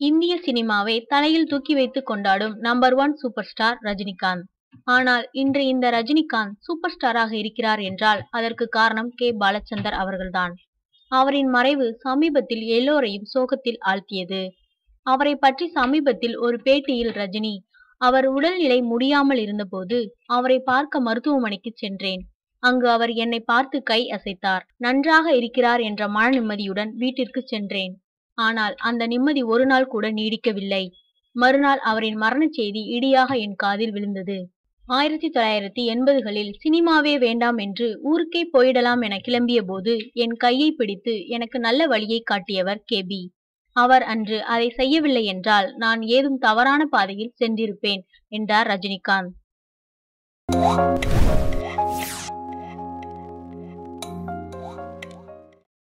இந்திய சினிமாவை தலையில் தூக்கி வைத்து கொண்டாடும் number one superstar Rajinikanth ஆனால் இன்று இந்த ரஜினிகாந்த் சூப்பர் ஸ்டாராக இருக்கிறார் என்றால் அதற்கு காரணம் கே பாலச்சந்தர் அவர்கள்தான் அவரின் மறைவு சமீபத்தில் எல்லோரையும் சோகத்தில் ஆழ்த்தியது அவரை பற்றி சமீபத்தில் ஒரு பேட்டியில் ரஜினி அவர் உடல்நிலை முடியாமல் இருந்தபோது அவரை பார்க்க மருத்துவமனைக்கு சென்றேன் அங்கு அவர் என்னை பார்த்து கை அசைத்தார் நன்றாக இருக்கிறார் என்ற மன நிம்மதியுடன் வீட்டிற்கு சென்றேன் ஆனால் அந்த நிம்மதி ஒரு நாள் கூட நீடிக்கவில்லை மறுநாள் அவரின் மரணச் செய்தி இடியாக என் காதில் விழுந்தது ஆயிரத்தி தொள்ளாயிரத்தி எண்பதுகளில் சினிமாவே வேண்டாம் என்று ஊருக்கே போயிடலாம் என கிளம்பிய போது என் கையை பிடித்து எனக்கு நல்ல வழியை காட்டியவர் கேபி அவர் அன்று அதை செய்யவில்லை என்றால் நான் ஏதும் தவறான பாதையில் சென்றிருப்பேன் என்றார் ரஜினிகாந்த்